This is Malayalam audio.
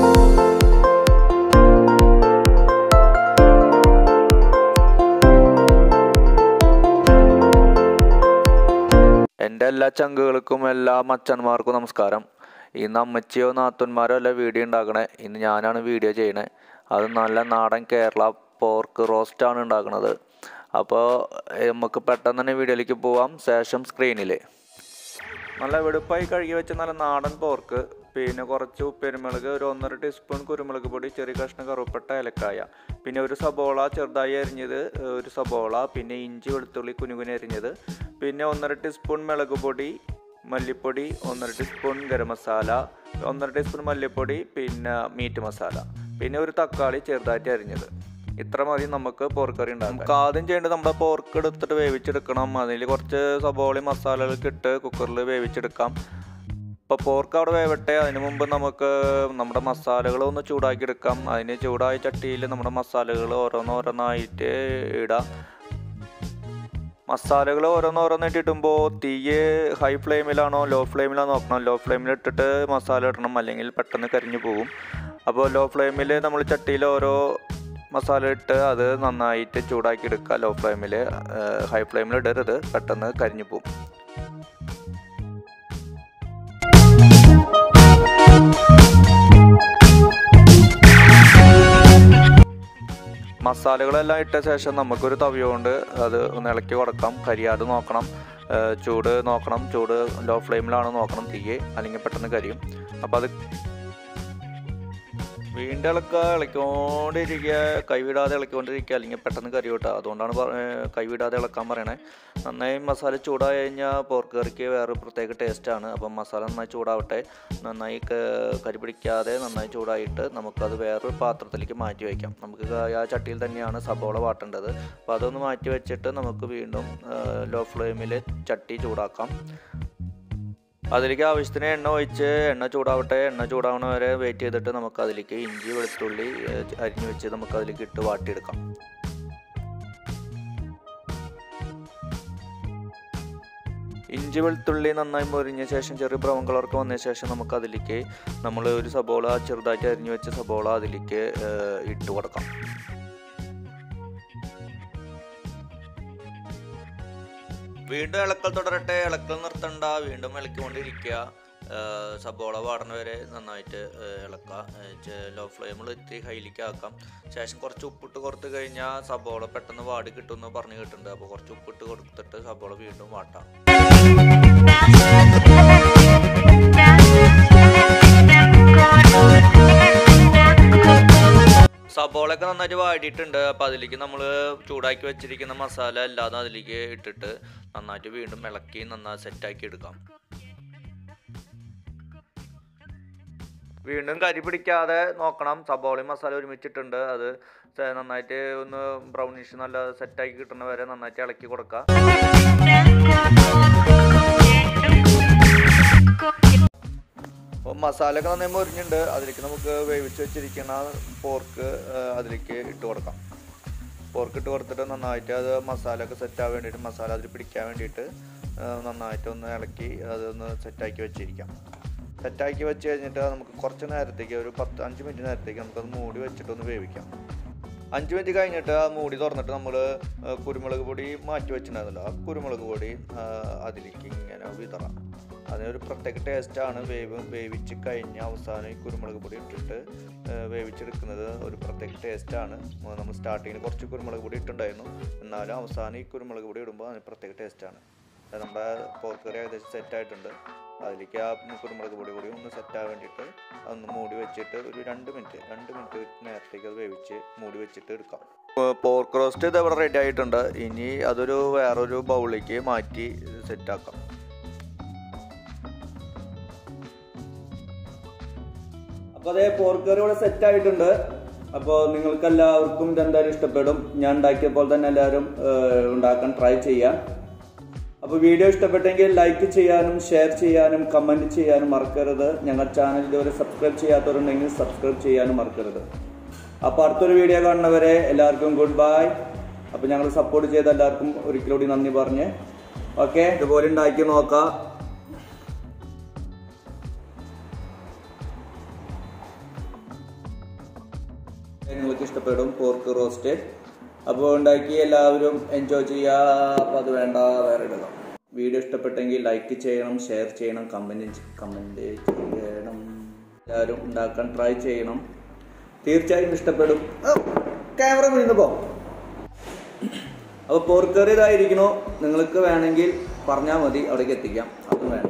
എൻ്റെ എല്ലാ ചങ്കുകൾക്കും എല്ലാ മച്ചന്മാർക്കും നമസ്കാരം ഇന്ന് അമ്മച്ചിയോ നാത്തന്മാരോ അല്ല വീഡിയോ ഉണ്ടാക്കണേ ഇന്ന് ഞാനാണ് വീഡിയോ ചെയ്യണേ അത് നല്ല നാടൻ കേരള പോർക്ക് റോസ്റ്റാണ് ഉണ്ടാക്കുന്നത് അപ്പോൾ നമുക്ക് പെട്ടെന്ന് തന്നെ വീഡിയോയിലേക്ക് പോവാം ശേഷം സ്ക്രീനിൽ നല്ല വെടുപ്പായി കഴുകി വെച്ച നല്ല നാടൻ പോർക്ക് പിന്നെ കുറച്ച് ഉപ്പേരുമുളക് ഒരു ഒന്നര ടീസ്പൂൺ കുരുമുളക് പൊടി ചെറിയ കഷ്ണം കറുപ്പട്ട ഏലക്കായ പിന്നെ ഒരു സബോള ചെറുതായി അരിഞ്ഞത് ഒരു സബോള പിന്നെ ഇഞ്ചി വെളുത്തുള്ളി കുനുകുനി അരിഞ്ഞത് പിന്നെ ഒന്നര ടീസ്പൂൺ മുളക് പൊടി മല്ലിപ്പൊടി ഒന്നര ടീസ്പൂൺ ഗരം മസാല ഒന്നര ടീസ്പൂൺ മല്ലിപ്പൊടി പിന്നെ മീറ്റ് മസാല പിന്നെ ഒരു തക്കാളി ചെറുതായിട്ട് അരിഞ്ഞത് ഇത്ര മതി നമുക്ക് പോർക്ക് കറി ഉണ്ടാക്കാം നമുക്ക് ആദ്യം ചെയ്യേണ്ടത് നമ്മുടെ പോർക്ക് എടുത്തിട്ട് വേവിച്ചെടുക്കണം അതിൽ കുറച്ച് സബോളയും മസാലകളൊക്കെ ഇട്ട് കുക്കറിൽ വേവിച്ചെടുക്കാം ഇപ്പോൾ പോർക്ക് അവിടെ വേവട്ടെ അതിന് മുമ്പ് നമുക്ക് നമ്മുടെ മസാലകൾ ഒന്ന് ചൂടാക്കി എടുക്കാം അതിന് ചൂടായ ചട്ടിയിൽ നമ്മുടെ മസാലകൾ ഓരോന്നോരോന്നായിട്ട് ഇടാം മസാലകൾ ഓരോന്നോരോന്നായിട്ട് ഇടുമ്പോൾ തീയ് ഹൈ ഫ്ലെയിമിലാണോ ലോ ഫ്ലെയിമിലാണോ നോക്കണം ലോ ഫ്ലെയിമിൽ ഇട്ടിട്ട് മസാല ഇടണം അല്ലെങ്കിൽ പെട്ടെന്ന് കരിഞ്ഞു പോകും അപ്പോൾ ലോ ഫ്ലെയിമിൽ നമ്മൾ ചട്ടിയിൽ ഓരോ മസാല ഇട്ട് അത് നന്നായിട്ട് ചൂടാക്കി എടുക്കുക ലോ ഫ്ലെയിമിൽ ഹൈ ഫ്ലെയിമിൽ ഇടരുത് പെട്ടെന്ന് കരിഞ്ഞു പോകും മസാലകളെല്ലാം ഇട്ട ശേഷം നമുക്കൊരു തവി കൊണ്ട് അത് ഒന്ന് ഇളക്കി കൊടുക്കാം കരിയാതെ നോക്കണം ഏഹ് ചൂട് നോക്കണം ചൂട് ലോ ഫ്ലെയിമിലാണ് നോക്കണം തീയെ അല്ലെങ്കിൽ പെട്ടെന്ന് കരിയും അപ്പോൾ അത് വീണ്ടും ഇളക്കുക ഇളക്കിക്കൊണ്ടിരിക്കുക കൈവിടാതെ ഇളക്കിക്കൊണ്ടിരിക്കുക അല്ലെങ്കിൽ പെട്ടെന്ന് കരി കിട്ടുക അതുകൊണ്ടാണ് പറ- ഏഹ് കൈവിടാതെ ഇളക്കാൻ പറയണേ നന്നായി മസാല ചൂടായി കഴിഞ്ഞാൽ പോർക്ക് കറിക്ക് വേറെ പ്രത്യേക ടേസ്റ്റാണ് അപ്പം മസാല നന്നായി ചൂടാവട്ടെ നന്നായി ക- കരി പിടിക്കാതെ നന്നായി ചൂടായിട്ട് നമുക്കത് വേറൊരു പാത്രത്തിലേക്ക് മാറ്റി വയ്ക്കാം നമുക്ക് ക- ആ ചട്ടിയിൽ തന്നെയാണ് സബോള വാട്ടേണ്ടത് അപ്പോൾ അതൊന്ന് മാറ്റി വെച്ചിട്ട് നമുക്ക് വീണ്ടും ലോ ഫ്ലെയിമിൽ ചട്ടി ചൂടാക്കാം അതിലേക്ക് ആവശ്യത്തിന് എണ്ണ ഒഴിച്ച് എണ്ണ ചൂടാവട്ടെ എണ്ണ ചൂടാവണ വരെ വെയിറ്റ് ചെയ്തിട്ട് നമുക്ക് അതിലേക്ക് ഇഞ്ചി വെളുത്തുള്ളി ഏഹ്, അരിഞ്ഞു വെച്ച് നമുക്ക് അതിലേക്ക് ഇട്ട് വാട്ടിയെടുക്കാം ഇഞ്ചി വെളുത്തുള്ളി നന്നായി മൊരിഞ്ഞ ശേഷം ചെറിയ ബ്രൗൺ കളർക്ക് വന്ന ശേഷം നമുക്ക് അതിലേക്ക് നമ്മൾ ഒരു സബോള ചെറുതായിട്ട് അരിഞ്ഞു വെച്ച സബോള അതിലേക്ക് ഏഹ്, ഇട്ട് കൊടുക്കാം വീണ്ടും ഇളക്കൽ തുടരട്ടെ ഇളക്കൽ നിർത്തണ്ട വീണ്ടും ഇളക്കിക്കൊണ്ടിരിക്കുക ഏഹ് സബോള വാടണ വരെ നന്നായിട്ട് ഏഹ് ഇളക്കുക ലോ ഫ്ലെയിമിൽ ഇത്തിരി ഹൈലിക്ക് ആക്കാം ശേഷം കുറച്ച് ഉപ്പിട്ട് കൊടുത്തു കഴിഞ്ഞാൽ സബോള പെട്ടെന്ന് വാടി കിട്ടുമെന്ന് പറഞ്ഞ് കിട്ടുന്നുണ്ട് അപ്പോൾ കുറച്ച് ഉപ്പിട്ട് കൊടുത്തിട്ട് സബോള വീണ്ടും വാട്ടാം സബോളയൊക്കെ നന്നായിട്ട് വാടിയിട്ടുണ്ട് അപ്പോൾ അതിലേക്ക് നമ്മൾ ചൂടാക്കി വെച്ചിരിക്കുന്ന മസാല അല്ലാതെ അതിലേക്ക് ഇട്ടിട്ട് നന്നായിട്ട് വീണ്ടും ഇളക്കി നന്നായി സെറ്റാക്കി എടുക്കാം വീണ്ടും കരി പിടിക്കാതെ നോക്കണം സബോളയും മസാല ഒരുമിച്ചിട്ടുണ്ട് അത് സെ- നന്നായിട്ട് ഒന്ന് ബ്രൗണിഷ് നല്ല സെറ്റാക്കി കിട്ടുന്ന വരെ നന്നായിട്ട് ഇളക്കി കൊടുക്കുക അപ്പോൾ മസാലയൊക്കെ നന്നായി മുറിഞ്ഞിട്ടുണ്ട് അതിലേക്ക് നമുക്ക് വേവിച്ച് വെച്ചിരിക്കുന്ന പോർക്ക് അതിലേക്ക് ഇട്ട് കൊടുക്കാം പോർക്ക് ഇട്ട് കൊടുത്തിട്ട് നന്നായിട്ട് അത് മസാലയൊക്കെ സെറ്റ് ആവാൻ വേണ്ടിയിട്ട് മസാല അതിൽ പിടിക്കാൻ വേണ്ടിയിട്ട് ആ, നന്നായിട്ട് ഒന്ന് ഇളക്കി അതൊന്ന് സെറ്റാക്കി വെച്ചിരിക്കാം സെറ്റാക്കി വെച്ച് കഴിഞ്ഞിട്ട് നമുക്ക് കുറച്ച് നേരത്തേക്ക് ഒരു പത്ത് അഞ്ച് മിനിറ്റ് നേരത്തേക്ക് നമുക്കത് മൂടി വെച്ചിട്ടൊന്ന് വേവിക്കാം അഞ്ച് മിനിറ്റ് കഴിഞ്ഞിട്ട് ആ മൂടി തുറന്നിട്ട് നമ്മൾ കുരുമുളക് പൊടി മാറ്റി വെച്ചിട്ടുണ്ടായിരുന്നല്ലോ ആ കുരുമുളക് പൊടി ആ, അതിലേക്ക് ഇങ്ങനെ വിതറാം അതിനൊരു പ്രത്യേക ടേസ്റ്റാണ് വേവ് വേവിച്ച് കഴിഞ്ഞ അവസാനം ഈ കുരുമുളക് പൊടി ഇട്ടിട്ട് ആ, വേവിച്ചെടുക്കുന്നത് ഒരു പ്രത്യേക ടേസ്റ്റാണ് നമ്മൾ സ്റ്റാർട്ടിങ്ങിൽ കുറച്ച് കുരുമുളക് പൊടി ഇട്ടുണ്ടായിരുന്നു എന്നാലും അവസാനം ഈ കുരുമുളക് പൊടി ഇടുമ്പോൾ അതിന് പ്രത്യേക ടേസ്റ്റാണ് അത് നമ്മുടെ പോർക്ക് കറി ഏകദേശം സെറ്റായിട്ടുണ്ട് അതിലേക്ക് ആ കുരുമുളക് പൊടി കൂടി ഒന്ന് സെറ്റാകാൻ വേണ്ടിയിട്ട് അതൊന്ന് മൂടി വെച്ചിട്ട് ഒരു രണ്ട് മിനിറ്റ് രണ്ട് മിനിറ്റ് നേരത്തേക്ക് അത് വേവിച്ച് മൂടി വെച്ചിട്ട് എടുക്കാം പോർക്ക് റോസ്റ്റ് ഇത് ഇവിടെ റെഡി ആയിട്ടുണ്ട് ഇനി അതൊരു വേറൊരു ബൗളിലേക്ക് മാറ്റി സെറ്റാക്കാം അപ്പൊ അതേ പോർക്ക് കറി ഇവിടെ സെറ്റ് ആയിട്ടുണ്ട് അപ്പോൾ നിങ്ങൾക്ക് എല്ലാവർക്കും ഇതെന്തായാലും ഇഷ്ടപ്പെടും ഞാൻ ഉണ്ടാക്കിയ പോലെ തന്നെ എല്ലാവരും ഏഹ്, ഉണ്ടാക്കാൻ ട്രൈ ചെയ്യാം അപ്പോൾ വീഡിയോ ഇഷ്ടപ്പെട്ടെങ്കിൽ ലൈക്ക് ചെയ്യാനും ഷെയർ ചെയ്യാനും കമന്റ് ചെയ്യാനും മറക്കരുത് ഞങ്ങൾ ചാനൽ ഇതുവരെ സബ്സ്ക്രൈബ് ചെയ്യാത്തവരുണ്ടെങ്കിൽ സബ്സ്ക്രൈബ് ചെയ്യാനും മറക്കരുത് അപ്പോൾ അടുത്തൊരു വീഡിയോ കാണുന്നവരെ എല്ലാവർക്കും ഗുഡ് ബൈ അപ്പോൾ ഞങ്ങൾ സപ്പോർട്ട് ചെയ്ത എല്ലാവർക്കും ഒരിക്കലൂടി നന്ദി പറഞ്ഞ് ഓക്കെ ഇതുപോലെ ഉണ്ടാക്കി നോക്കാം നിങ്ങൾക്ക് ഇഷ്ടപ്പെടും പോർക്ക് റോസ്റ്റ് അപ്പോൾ ഉണ്ടാക്കി എല്ലാവരും എൻജോയ് ചെയ്യുക അപ്പോൾ അത് വേണ്ട വേറെ ഇടുക വീഡിയോ ഇഷ്ടപ്പെട്ടെങ്കിൽ ലൈക്ക് ചെയ്യണം ഷെയർ ചെയ്യണം കമൻറ്റ് കമൻറ്റ് ചെയ്യണം എല്ലാവരും ഉണ്ടാക്കാൻ ട്രൈ ചെയ്യണം തീർച്ചയായും ഇഷ്ടപ്പെടും ക്യാമറ വീഴുന്നു പോ അപ്പോൾ പോർക്കറി ഇതായിരിക്കണോ നിങ്ങൾക്ക് വേണമെങ്കിൽ പറഞ്ഞാൽ മതി അവിടേക്ക് എത്തിക്കാം അതും വേണം